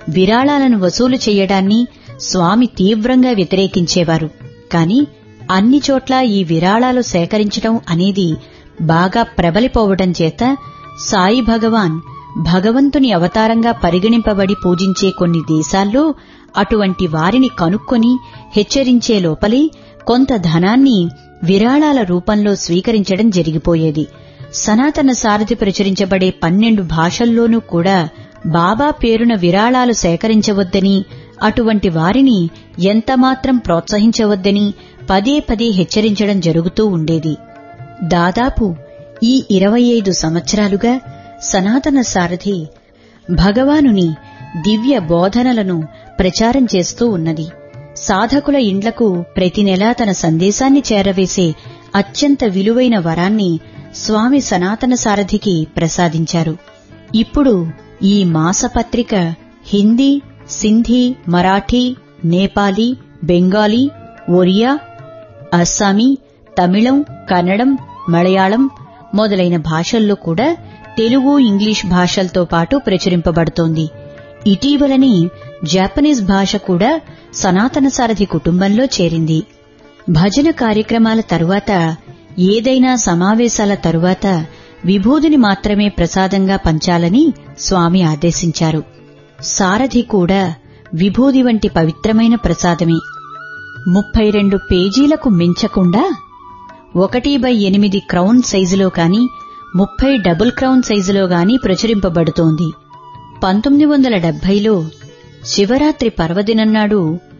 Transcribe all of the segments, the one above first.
విరాళాలను వసూలు చేయడాన్ని స్వామి తీవ్రంగా వ్యతిరేకించేవారు కాని అన్ని చోట్ల ఈ విరాళాలు సేకరించడం అనేది బాగా ప్రబలిపోవడం చేత సాయి భగవాన్ భగవంతుని అవతారంగా పరిగణింపబడి పూజించే కొన్ని దేశాల్లో అటువంటి వారిని కనుక్కొని హెచ్చరించే లోపలే కొంత ధనాన్ని విరాళాల రూపంలో స్వీకరించడం జరిగిపోయేది సనాతన సారథి ప్రచురించబడే పన్నెండు భాషల్లోనూ కూడా బాబా పేరున విరాళాలు సేకరించవద్దని అటువంటి వారిని ఎంతమాత్రం ప్రోత్సహించవద్దని పదే పదే హెచ్చరించడం జరుగుతూ ఉండేది దాదాపు ఈ ఇరవై ఐదు సంవత్సరాలుగా సనాతన సారథి భగవానుని దివ్య బోధనలను ప్రచారం చేస్తూ ఉన్నది సాధకుల ఇండ్లకు ప్రతి నెలా తన సందేశాన్ని చేరవేసే అత్యంత విలువైన వరాన్ని స్వామి సనాతన సారథికి ప్రసాదించారు ఇప్పుడు ఈ మాసపత్రిక హిందీ సింధీ మరాఠీ నేపాలీ బెంగాలీ ఒరియా అస్సామీ తమిళం కన్నడం మలయాళం మొదలైన భాషల్లో కూడా తెలుగు ఇంగ్లీష్ భాషలతో పాటు ప్రచురింపబడుతోంది ఇటీవలని జాపనీస్ భాష కూడా సనాతన సారథి కుటుంబంలో చేరింది భజన కార్యక్రమాల తరువాత ఏదైనా సమావేశాల తరువాత విభూదిని మాత్రమే ప్రసాదంగా పంచాలని స్వామి ఆదేశించారు సారథి కూడా విభూది వంటి పవిత్రమైన ప్రసాదమే ముప్పై రెండు పేజీలకు మించకుండా ఒకటి బై ఎనిమిది క్రౌన్ సైజులో కాని ముప్పై డబుల్ క్రౌన్ సైజులో గాని ప్రచురింపబడుతోంది పంతొమ్మిది వందల డెబ్బైలో శివరాత్రి పర్వదినన్నాడు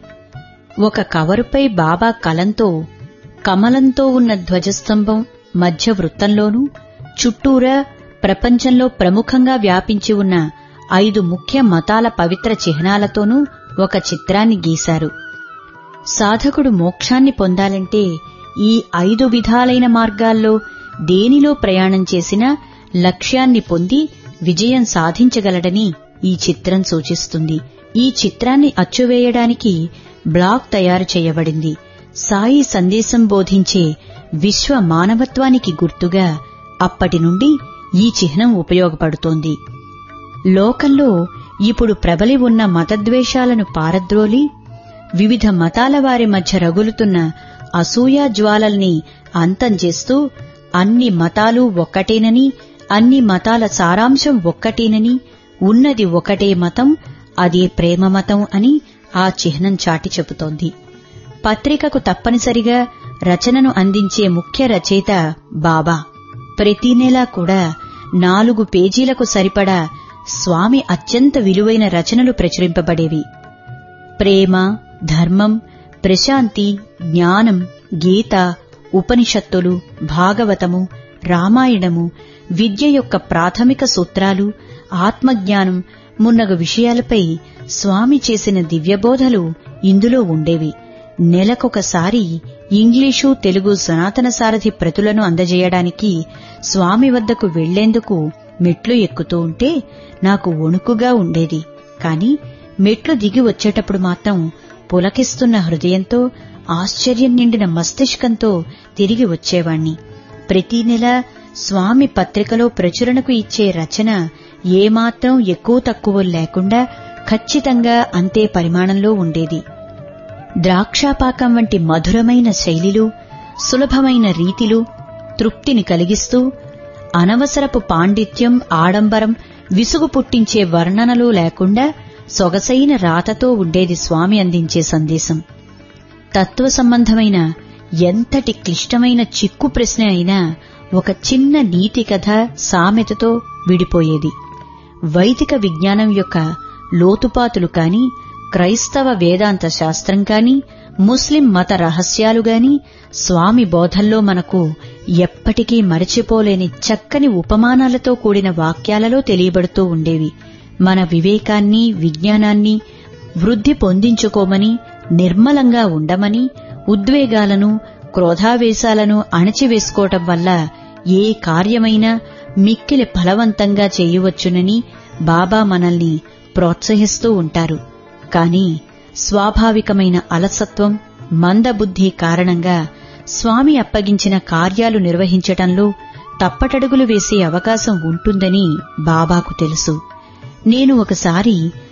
ఒక కవరుపై బాబా కలంతో కమలంతో ఉన్న ధ్వజస్తంభం మధ్య వృత్తంలోనూ చుట్టూరా ప్రపంచంలో ప్రముఖంగా వ్యాపించి ఉన్న ఐదు ముఖ్య మతాల పవిత్ర చిహ్నాలతోనూ ఒక చిత్రాన్ని గీశారు సాధకుడు మోక్షాన్ని పొందాలంటే ఈ ఐదు విధాలైన మార్గాల్లో దేనిలో ప్రయాణం చేసినా లక్ష్యాన్ని పొంది విజయం సాధించగలడని ఈ చిత్రం సూచిస్తుంది ఈ చిత్రాన్ని అచ్చువేయడానికి బ్లాక్ తయారు చేయబడింది సాయి సందేశం బోధించే విశ్వ మానవత్వానికి గుర్తుగా అప్పటి నుండి ఈ చిహ్నం ఉపయోగపడుతోంది లోకంలో ఇప్పుడు ప్రబలి ఉన్న మతద్వేషాలను పారద్రోలి వివిధ మతాల వారి మధ్య రగులుతున్న అసూయా జ్వాలల్ని అంతం చేస్తూ అన్ని మతాలు ఒక్కటేనని అన్ని మతాల సారాంశం ఒక్కటేనని ఉన్నది ఒకటే మతం అదే ప్రేమ మతం అని ఆ చిహ్నం చాటి చెబుతోంది పత్రికకు తప్పనిసరిగా రచనను అందించే ముఖ్య రచయిత బాబా ప్రతి నెలా కూడా నాలుగు పేజీలకు సరిపడా స్వామి అత్యంత విలువైన రచనలు ప్రచురింపబడేవి ప్రేమ ధర్మం ప్రశాంతి జ్ఞానం గీత ఉపనిషత్తులు భాగవతము రామాయణము విద్య యొక్క ప్రాథమిక సూత్రాలు ఆత్మజ్ఞానం మున్నగు విషయాలపై స్వామి చేసిన దివ్యబోధలు ఇందులో ఉండేవి నెలకొకసారి ఇంగ్లీషు తెలుగు సనాతన సారథి ప్రతులను అందజేయడానికి స్వామి వద్దకు వెళ్లేందుకు మెట్లు ఎక్కుతూ ఉంటే నాకు వణుకుగా ఉండేది కాని మెట్లు దిగి వచ్చేటప్పుడు మాత్రం పులకిస్తున్న హృదయంతో ఆశ్చర్యం నిండిన మస్తిష్కంతో తిరిగి వచ్చేవాణ్ణి ప్రతి నెల స్వామి పత్రికలో ప్రచురణకు ఇచ్చే రచన ఏమాత్రం ఎక్కువ తక్కువ లేకుండా ఖచ్చితంగా అంతే పరిమాణంలో ఉండేది ద్రాక్షాపాకం వంటి మధురమైన శైలిలు సులభమైన రీతిలు తృప్తిని కలిగిస్తూ అనవసరపు పాండిత్యం ఆడంబరం విసుగు పుట్టించే వర్ణనలు లేకుండా సొగసైన రాతతో ఉండేది స్వామి అందించే సందేశం తత్వ సంబంధమైన ఎంతటి క్లిష్టమైన చిక్కు ప్రశ్న అయినా ఒక చిన్న నీతి కథ సామెతతో విడిపోయేది వైదిక విజ్ఞానం యొక్క లోతుపాతులు కాని క్రైస్తవ వేదాంత శాస్త్రం కాని ముస్లిం మత రహస్యాలు గాని స్వామి బోధల్లో మనకు ఎప్పటికీ మరచిపోలేని చక్కని ఉపమానాలతో కూడిన వాక్యాలలో తెలియబడుతూ ఉండేవి మన వివేకాన్ని విజ్ఞానాన్ని వృద్ధి పొందించుకోమని నిర్మలంగా ఉండమని ఉద్వేగాలను క్రోధావేశాలను అణచివేసుకోవటం వల్ల ఏ కార్యమైనా మిక్కిలి ఫలవంతంగా చేయవచ్చునని బాబా మనల్ని ప్రోత్సహిస్తూ ఉంటారు కాని స్వాభావికమైన అలసత్వం మందబుద్ధి కారణంగా స్వామి అప్పగించిన కార్యాలు నిర్వహించటంలో తప్పటడుగులు వేసే అవకాశం ఉంటుందని బాబాకు తెలుసు నేను ఒకసారి